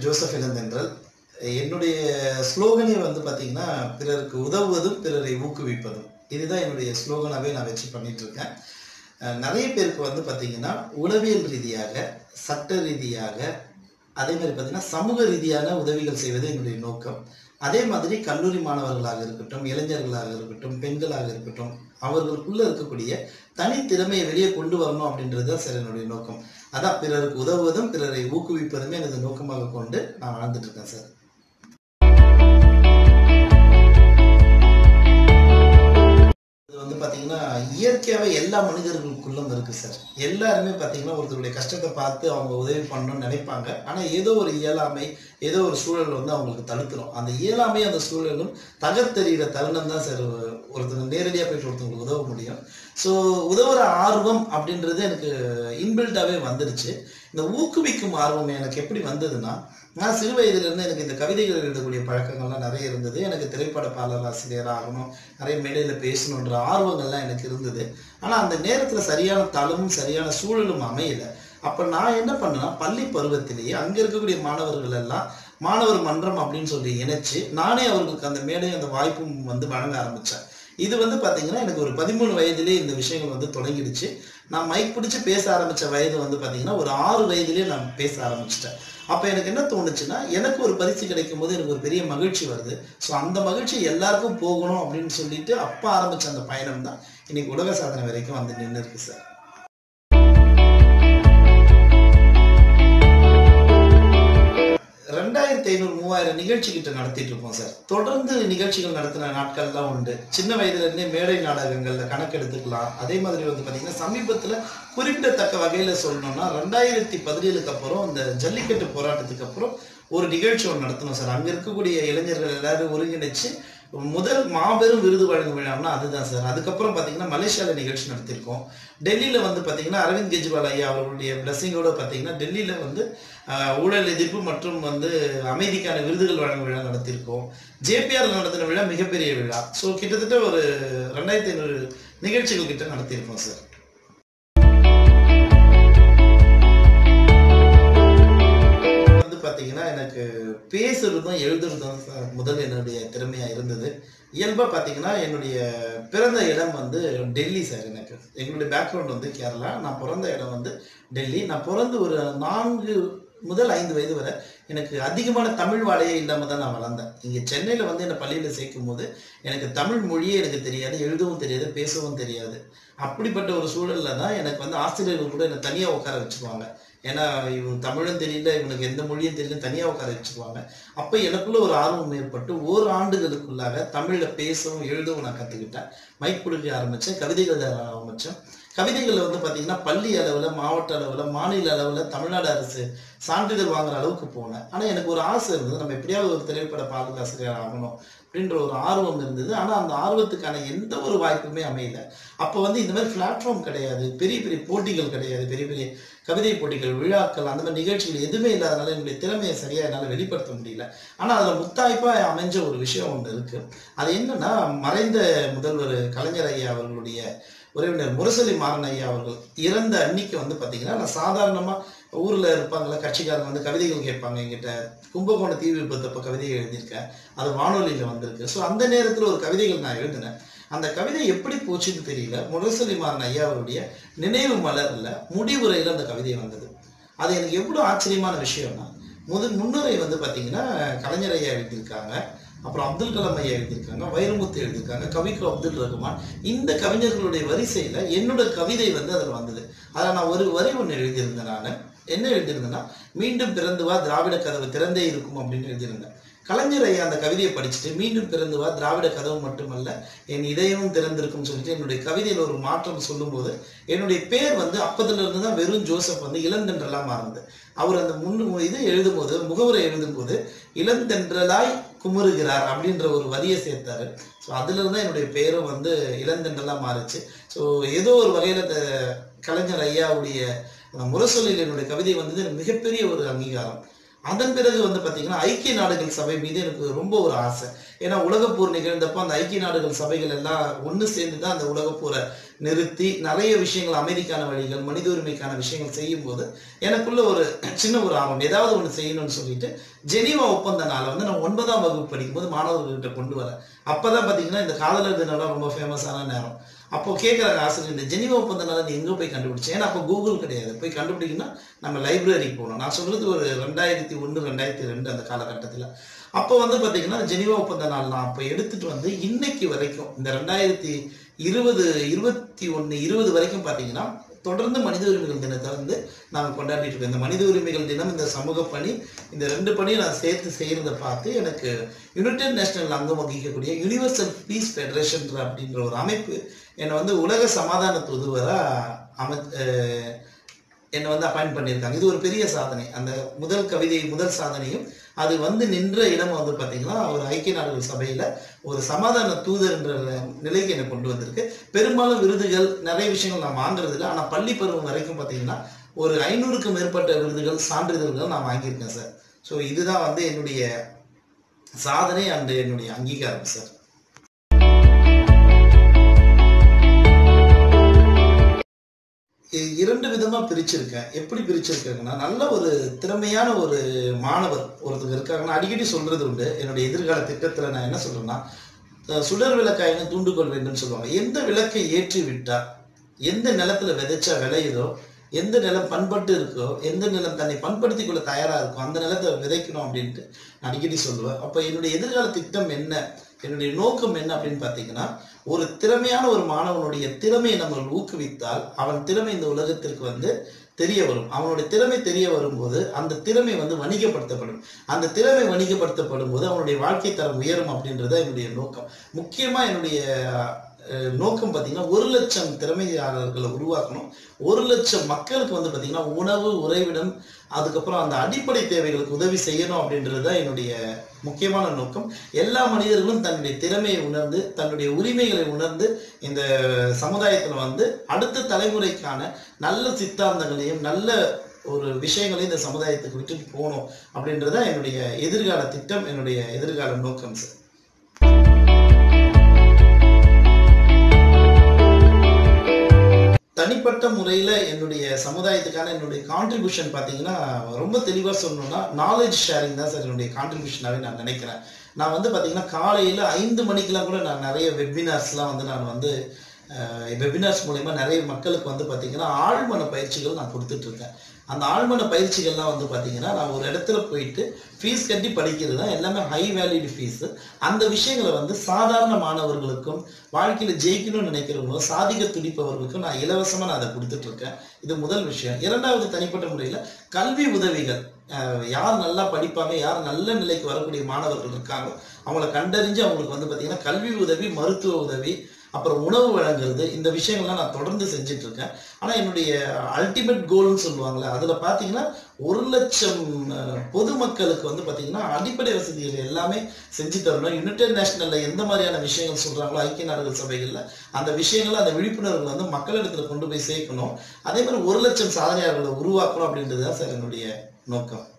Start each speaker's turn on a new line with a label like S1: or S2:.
S1: Joseph இளந்தென்றல் என்னுடைய ஸ்லோகனே வந்து பார்த்தீங்கன்னா பிறருக்கு உதவுவதும் பிறரை ஊக்குவிப்பதும் இதுதான் என்னுடைய ஸ்லோகனாகவே நான் வச்சு பண்ணிட்டு இருக்கேன் அஹ் நிறைய பேருக்கு வந்து பார்த்தீங்கன்னா உளவியல் ரீதியாக சட்ட ரீதியாக அதே மாதிரி பார்த்தீங்கன்னா சமூக ரீதியான உதவிகள் செய்வது என்னுடைய நோக்கம் அதே மாதிரி கல்லூரி மாணவர்களாக இருக்கட்டும் இளைஞர்களாக இருக்கட்டும் பெண்களாக இருக்கட்டும் அவர்களுக்குள்ள இருக்கக்கூடிய தனித்திறமையை வெளியே கொண்டு வரணும் அப்படின்றது தான் சார் என்னுடைய நோக்கம் அதான் பிறருக்கு உதவுவதும் பிறரை ஊக்குவிப்பதுமே எனது நோக்கமாக கொண்டு நான் வாழ்ந்துட்டு இருக்கேன் சார் இது வந்து பார்த்தீங்கன்னா இயற்கையாகவே எல்லா மனிதர்களுக்குள்ளும் இருக்கு சார் எல்லாருமே பார்த்தீங்கன்னா ஒருத்தருடைய கஷ்டத்தை பார்த்து அவங்க உதவி பண்ணணும்னு நினைப்பாங்க ஆனால் ஏதோ ஒரு இயலாமை ஏதோ ஒரு சூழல் வந்து அவங்களுக்கு தடுத்துரும் அந்த இயலாமை அந்த சூழலும் தகர்த்தெறிகிற தருணம் தான் சார் ஒருத்தங்க நேரடியாக போயிட்டு ஒருத்தவங்களுக்கு உதவ முடியும் ஸோ உதவுற ஆர்வம் அப்படின்றது எனக்கு இன்பில்ட்டாகவே வந்துருச்சு இந்த ஊக்குவிக்கும் ஆர்வம் எனக்கு எப்படி வந்ததுன்னா நான் சிறு வயதிலிருந்து எனக்கு இந்த கவிதைகள் எழுதக்கூடிய பழக்கங்கள்லாம் நிறைய இருந்தது எனக்கு திரைப்பட பாடலாசிரியர் ஆகணும் நிறைய மேடையில் பேசணுன்ற ஆர்வங்கள்லாம் எனக்கு இருந்தது ஆனால் அந்த நேரத்தில் சரியான தளமும் சரியான சூழலும் அமையல அப்போ நான் என்ன பண்ணேன்னா பள்ளி பருவத்திலேயே அங்கே இருக்கக்கூடிய மாணவர்கள் எல்லாம் மாணவர் மன்றம் அப்படின்னு சொல்லி இணைச்சு நானே அவர்களுக்கு அந்த மேடை அந்த வாய்ப்பும் வந்து வழங்க ஆரம்பித்தேன் இது வந்து பார்த்தீங்கன்னா எனக்கு ஒரு பதிமூணு வயதிலே இந்த விஷயங்கள் வந்து தொடங்கிடுச்சு நான் மைக் பிடிச்சி பேச ஆரம்பித்த வயது வந்து பார்த்தீங்கன்னா ஒரு ஆறு வயதிலே நான் பேச ஆரம்பிச்சிட்டேன் அப்போ எனக்கு என்ன தோணுச்சுன்னா எனக்கு ஒரு பரிசு கிடைக்கும் போது எனக்கு ஒரு பெரிய மகிழ்ச்சி வருது ஸோ அந்த மகிழ்ச்சி எல்லாருக்கும் போகணும் அப்படின்னு சொல்லிட்டு அப்போ ஆரம்பிச்ச அந்த பயணம் தான் இன்னைக்கு உலக சாதனை வரைக்கும் வந்து நின்று இருக்கு சார் ரெண்டாயிரத்தி ஐநூறு மூவாயிரம் நிகழ்ச்சி கிட்ட நடத்திட்டு இருக்கோம் சார் தொடர்ந்து நிகழ்ச்சிகள் நடத்தின நாட்கள்லாம் உண்டு சின்ன வயதுல இருந்தே மேடை நாடகங்கள்ல கணக்கெடுத்துக்கலாம் அதே மாதிரி வந்து பாத்தீங்கன்னா சமீபத்துல குறிப்பிடத்தக்க வகையில சொல்லணும்னா ரெண்டாயிரத்தி பதினேழுக்கு அப்புறம் இந்த ஜல்லிக்கட்டு போராட்டத்துக்கு அப்புறம் ஒரு நிகழ்ச்சி ஒன்று நடத்தணும் சார் அங்க இருக்கக்கூடிய இளைஞர்கள் எல்லாரும் ஒருங்கிணைச்சு முதல் மாபெரும் விருது வழங்கும் விழான்னா அதுதான் சார் அதுக்கப்புறம் பார்த்தீங்கன்னா மலேசியாவில் நிகழ்ச்சி நடத்தியிருக்கோம் டெல்லியில் வந்து பார்த்தீங்கன்னா அரவிந்த் கெஜ்ரிவால் ஐயா அவர்களுடைய பிளஸிங்கோட பார்த்தீங்கன்னா டெல்லியில் வந்து ஆஹ், ஊழல் எதிர்ப்பு மற்றும் வந்து அமைதிக்கான விருதுகள் வழங்கும் விழா நடத்தியிருக்கோம் ஜேபிஆர் நடத்தின விழா மிகப்பெரிய விழா ஸோ கிட்டத்தட்ட ஒரு ரெண்டாயிரத்தி ஐநூறு நிகழ்ச்சிகள் கிட்ட நடத்தியிருக்கோம் சார் வந்து பார்த்தீங்கன்னா எனக்கு பேசுறதும் எழுதுறதும் ச- முதல் என்னுடைய திறமையாக இருந்தது இயல்பாக பார்த்தீங்கன்னா என்னுடைய பிறந்த இடம் வந்து டெல்லி சார் எனக்கு எங்களுடைய பேக்ரவுண்ட் வந்து கேரளா நான் பிறந்த இடம் வந்து டெல்லி நான் பிறந்து ஒரு நான்கு முதல் ஐந்து வயது வரை எனக்கு அதிகமான தமிழ் வாடையே இல்லாமல் தான் நான் வளர்ந்தேன் இங்கே சென்னையில் வந்து என்னை பள்ளியில் சேர்க்கும் போது எனக்கு தமிழ் மொழியே எனக்கு தெரியாது எழுதவும் தெரியாது பேசவும் தெரியாது அப்படிப்பட்ட ஒரு சூழலில் தான் எனக்கு வந்து ஆசிரியர்கள் கூட என்னை தனியாக உட்கார வச்சுக்குவாங்க ஏன்னா இவன் தமிழும் தெரியல இவனுக்கு எந்த மொழியும் தெரியல தனியாக உட்கார வச்சுக்குவாங்க அப்போ எனக்குள்ள ஒரு ஆர்வம் ஏற்பட்டு ஓர் ஆண்டுகளுக்குள்ளாக தமிழில் பேசவும் எழுதவும் நான் கற்றுக்கிட்டேன் மைக் பிடிக்க ஆரம்பித்தேன் கவிதைகள் எழுத ஆரம்பித்தேன் கவிதைகளில் வந்து பார்த்தீங்கன்னா பள்ளி அளவில் மாவட்ட அளவில் மாநில அளவில் தமிழ்நாடு அரசு சான்றிதழ் வாங்குற அளவுக்கு போனேன் ஆனால் எனக்கு ஒரு ஆசை இருந்தது நம்ம எப்படியாவது ஒரு திரைப்பட பாடலாசிரியர் ஆகணும் அப்படின்ற ஒரு ஆர்வம் இருந்தது ஆனால் அந்த ஆர்வத்துக்கான எந்த ஒரு வாய்ப்புமே அமையல அப்போ வந்து இந்த மாதிரி பிளாட்ஃபார்ம் கிடையாது பெரிய பெரிய போட்டிகள் கிடையாது பெரிய பெரிய கவிதை போட்டிகள் விழாக்கள் அந்த மாதிரி நிகழ்ச்சிகள் எதுவுமே இல்லாதனால என்னுடைய திறமையை சரியாக என்னால் வெளிப்படுத்த முடியல ஆனால் அதில் முத்தாய்ப்பாக அமைஞ்ச ஒரு விஷயம் ஒன்று இருக்கு அது என்னன்னா மறைந்த முதல்வர் கலைஞர் ஐயா அவர்களுடைய உறவினர் முரசொலி மாறன் ஐயா அவர்கள் இறந்த அன்னைக்கு வந்து பார்த்தீங்கன்னா நான் சாதாரணமாக ஊரில் இருப்பாங்களா கட்சிக்காரங்க வந்து கவிதைகள் கேட்பாங்க எங்கிட்ட கும்பகோண தீ விபத்தப்போ கவிதை எழுதியிருக்கேன் அது வானொலியில் வந்திருக்கு ஸோ அந்த நேரத்தில் ஒரு கவிதைகள் நான் எழுதினேன் அந்த கவிதை எப்படி போச்சுன்னு தெரியல முரசொலி மாறன் ஐயா அவருடைய நினைவு மலர்ல முடிவுரையில் அந்த கவிதை வந்தது அது எனக்கு எவ்வளோ ஆச்சரியமான விஷயம்னா முதல் முன்னுரை வந்து பார்த்தீங்கன்னா கலைஞர் ஐயா எழுதியிருக்காங்க அப்புறம் அப்துல் கலாம் ஐயா எழுதியிருக்காங்க வைரமுத்து எழுதியிருக்காங்க கவிக்கு அப்துல் ரகுமான் இந்த கவிஞர்களுடைய வரிசையில் என்னோட கவிதை வந்து அதில் வந்தது அதில் நான் ஒரு வரி ஒன்று எழுதியிருந்தேன் நான் என்ன எழுதியிருந்தேன்னா மீண்டும் பிறந்து வா திராவிட கதவு திறந்தே இருக்கும் அப்படின்னு எழுதியிருந்தேன் கலைஞர் ஐயா அந்த கவிதையை படிச்சுட்டு மீண்டும் பிறந்து வா திராவிட கதவு மட்டுமல்ல என் இதயமும் திறந்திருக்கும்னு சொல்லிட்டு என்னுடைய கவிதையில் ஒரு மாற்றம் சொல்லும்போது என்னுடைய பேர் வந்து அப்பத்துல இருந்து தான் வெறும் ஜோசப் வந்து இளந்தென்றலா மாறுது அவர் அந்த முன்னு இது எழுதும்போது முகவுரை எழுதும்போது இளந்தென்றலாய் குமுறுகிறார் அப்படின்ற ஒரு வரியை சேர்த்தாரு ஸோ அதுல இருந்து தான் என்னுடைய பேரும் வந்து இளந்தென்றலா மாறுச்சு ஸோ ஏதோ ஒரு வகையில இந்த கலைஞர் ஐயாவுடைய அந்த முரசொலியில் என்னுடைய கவிதை வந்தது எனக்கு மிகப்பெரிய ஒரு அங்கீகாரம் அதன் பிறகு வந்து பார்த்தீங்கன்னா ஐக்கிய நாடுகள் சபை மீது எனக்கு ரொம்ப ஒரு ஆசை ஏன்னா உலகப்போர் நிகழ்ந்தப்போ அந்த ஐக்கிய நாடுகள் சபைகள் எல்லாம் ஒன்று சேர்ந்து தான் அந்த உலகப்போரை நிறுத்தி நிறைய விஷயங்கள் அமைதிக்கான வழிகள் மனித உரிமைக்கான விஷயங்கள் செய்யும்போது எனக்குள்ள ஒரு சின்ன ஒரு ஆர்வம் ஏதாவது ஒன்று செய்யணும்னு சொல்லிட்டு ஜெனீவா ஒப்பந்த நாளை வந்து நான் ஒன்பதாம் வகுப்பு படிக்கும்போது மாணவர்கள்கிட்ட கொண்டு வரேன் அப்பதான் பார்த்தீங்கன்னா இந்த காதலர் தினம் ரொம்ப ஃபேமஸான நேரம் அப்போ கேட்குறாங்க ஆசிரியர் இந்த ஜெனிவா ஒப்பந்த நாளை நீ எங்கே போய் கண்டுபிடிச்சேன் ஏன்னா அப்போ கூகுள் கிடையாது போய் கண்டுபிடிக்கணும்னா நம்ம லைப்ரரிக்கு போகணும் நான் சொல்றது ஒரு ரெண்டாயிரத்தி ஒன்று ரெண்டாயிரத்தி ரெண்டு அந்த காலகட்டத்தில் அப்போ வந்து பார்த்தீங்கன்னா ஜெனிவா ஒப்பந்த நாள் நான் அப்போ எடுத்துட்டு வந்து இன்னைக்கு வரைக்கும் இந்த ரெண்டாயிரத்தி இருபது இருபத்தி ஒன்று இருபது வரைக்கும் பார்த்தீங்கன்னா தொடர்ந்து மனித உரிமைகள் தினத்தை வந்து நாங்கள் கொண்டாடிட்டு இருக்கோம் இந்த மனித உரிமைகள் தினம் இந்த சமூக பணி இந்த ரெண்டு பணியும் நான் சேர்த்து செய்கிறத பார்த்து எனக்கு யுனைடெட் நேஷனல் அங்கம் வகிக்கக்கூடிய யுனிவர்சல் பீஸ் ஃபெடரேஷன் அப்படின்ற ஒரு அமைப்பு என்னை வந்து உலக சமாதான தூதுவராக அமை அஹ் என்னை வந்து அப்பாயிண்ட் பண்ணியிருக்காங்க இது ஒரு பெரிய சாதனை அந்த முதல் கவிதை முதல் சாதனையும் அது வந்து நின்ற இடம் வந்து பார்த்தீங்கன்னா ஒரு ஐக்கிய நாடுகள் சபையில் ஒரு சமாதான தூதர்ன்ற நிலைக்கு என்னை கொண்டு வந்திருக்கு பெரும்பாலும் விருதுகள் நிறைய விஷயங்கள் நான் வாங்குறது இல்லை ஆனால் பள்ளி பருவம் வரைக்கும் பார்த்தீங்கன்னா ஒரு ஐநூறுக்கும் மேற்பட்ட விருதுகள் சான்றிதழ்கள் நான் வாங்கியிருக்கேன் சார் ஸோ இதுதான் வந்து என்னுடைய சாதனை அண்ட் என்னுடைய அங்கீகாரம் சார் இ- இரண்டு விதமா பிரிச்சிருக்கேன் எப்படி பிரிச்சிருக்கேங்கன்னா நல்ல ஒரு திறமையான ஒரு மாணவர் ஒருத்தர் இருக்காங்கன்னா அடிக்கடி சொல்றது உண்டு என்னுடைய எதிர்கால திட்டத்துல நான் என்ன சொல்றேன்னா அஹ் சுடர் விளக்காயின தூண்டுகோல் வேண்டும் சொல்லுவாங்க எந்த விளக்கை ஏற்றி விட்டா எந்த நிலத்துல விதைச்சா விளையுதோ எந்த நிலம் பண்பட்டு இருக்கோ எந்த நிலம் தன்னை பண்படுத்திக் கொள்ள தயாரா இருக்கோ அந்த நிலத்தை விதைக்கணும் அப்படின்ட்டு நான் அடிக்கடி சொல்லுவேன் அப்ப என்னுடைய எதிர்கால திட்டம் என்ன என்னுடைய நோக்கம் என்ன அப்படின்னு பார்த்தீங்கன்னா ஒரு திறமையான ஒரு மாணவனுடைய திறமையை நம்ம ஊக்குவித்தால் அவன் திறமை இந்த உலகத்திற்கு வந்து தெரிய வரும் அவனுடைய திறமை தெரிய வரும்போது அந்த திறமை வந்து வணிகப்படுத்தப்படும் அந்த திறமை வணிகப்படுத்தப்படும் போது அவனுடைய வாழ்க்கை தரம் உயரும் அப்படின்றது என்னுடைய நோக்கம் முக்கியமா என்னுடைய அஹ், நோக்கம் பார்த்தீங்கன்னா ஒரு லட்சம் திறமையாளர்களை உருவாக்கணும் ஒரு லட்சம் மக்களுக்கு வந்து பார்த்தீங்கன்னா உணவு உறைவிடம் அதுக்கப்புறம் அந்த அடிப்படை தேவைகளுக்கு உதவி செய்யணும் அப்படின்றது தான் என்னுடைய முக்கியமான நோக்கம் எல்லா மனிதர்களும் தன்னுடைய திறமையை உணர்ந்து தன்னுடைய உரிமைகளை உணர்ந்து இந்த சமுதாயத்தில் வந்து அடுத்த தலைமுறைக்கான நல்ல சித்தாந்தங்களையும் நல்ல ஒரு விஷயங்களையும் இந்த சமுதாயத்துக்கு விட்டுட்டு போகணும் அப்படின்றத என்னுடைய எதிர்கால திட்டம் என்னுடைய எதிர்கால நோக்கம் சார் தனிப்பட்ட முறையில் என்னுடைய சமுதாயத்துக்கான என்னுடைய கான்ட்ரிபியூஷன் பார்த்தீங்கன்னா ரொம்ப தெளிவாக சொல்லணும்னா நாலேஜ் ஷேரிங் தான் சார் என்னுடைய கான்ட்ரிபியூஷனாகவே நான் நினைக்கிறேன் நான் வந்து பார்த்தீங்கன்னா காலையில் ஐந்து மணிக்கெலாம் கூட நான் நிறைய வெபினார்ஸ்லாம் வந்து நான் வந்து வெபினார்ஸ் மூலயமா நிறைய மக்களுக்கு வந்து பார்த்தீங்கன்னா ஆழ்மன பயிற்சிகள் நான் கொடுத்துட்டு இருக்கேன் அந்த ஆழ்மன பயிற்சிகள்லாம் வந்து பார்த்தீங்கன்னா நான் ஒரு இடத்துல போயிட்டு ஃபீஸ் கட்டி படிக்கிறது தான் எல்லாமே ஹை வேல்யூடு ஃபீஸ் அந்த விஷயங்களை வந்து சாதாரண மாணவர்களுக்கும் வாழ்க்கையில் ஜெயிக்கணும்னு நினைக்கிறவங்களும் சாதிக்க துடிப்பவர்களுக்கும் நான் இலவசமாக நான் அதை கொடுத்துட்டு இருக்கேன் இது முதல் விஷயம் இரண்டாவது தனிப்பட்ட முறையில் கல்வி உதவிகள் அஹ், யார் நல்லா படிப்பாங்க யார் நல்ல நிலைக்கு வரக்கூடிய மாணவர்கள் இருக்காங்க அவங்கள கண்டறிஞ்சு அவங்களுக்கு வந்து பார்த்தீங்கன்னா கல்வி உதவி மருத்துவ உதவி அப்புறம் உணவு வழங்குறது இந்த விஷயங்கள்லாம் நான் தொடர்ந்து செஞ்சுட்டு இருக்கேன் ஆனால் என்னுடைய அல்டிமேட் கோல்னு சொல்லுவாங்கல்ல அதில் பார்த்தீங்கன்னா ஒரு லட்சம் அஹ், பொதுமக்களுக்கு வந்து பார்த்தீங்கன்னா அடிப்படை வசதிகள் எல்லாமே செஞ்சு தரணும் யுனைடெட் நேஷனல்ல எந்த மாதிரியான விஷயங்கள் சொல்றாங்களோ ஐக்கிய நாடுகள் சபைகள்ல அந்த விஷயங்களை அந்த விழிப்புணர்வுகளை வந்து மக்களிடத்துல கொண்டு போய் சேர்க்கணும் அதே மாதிரி ஒரு லட்சம் சாதனையாளர்களை உருவாக்கணும் அப்படின்றது தான் சார் என்னுடைய நோக்கம்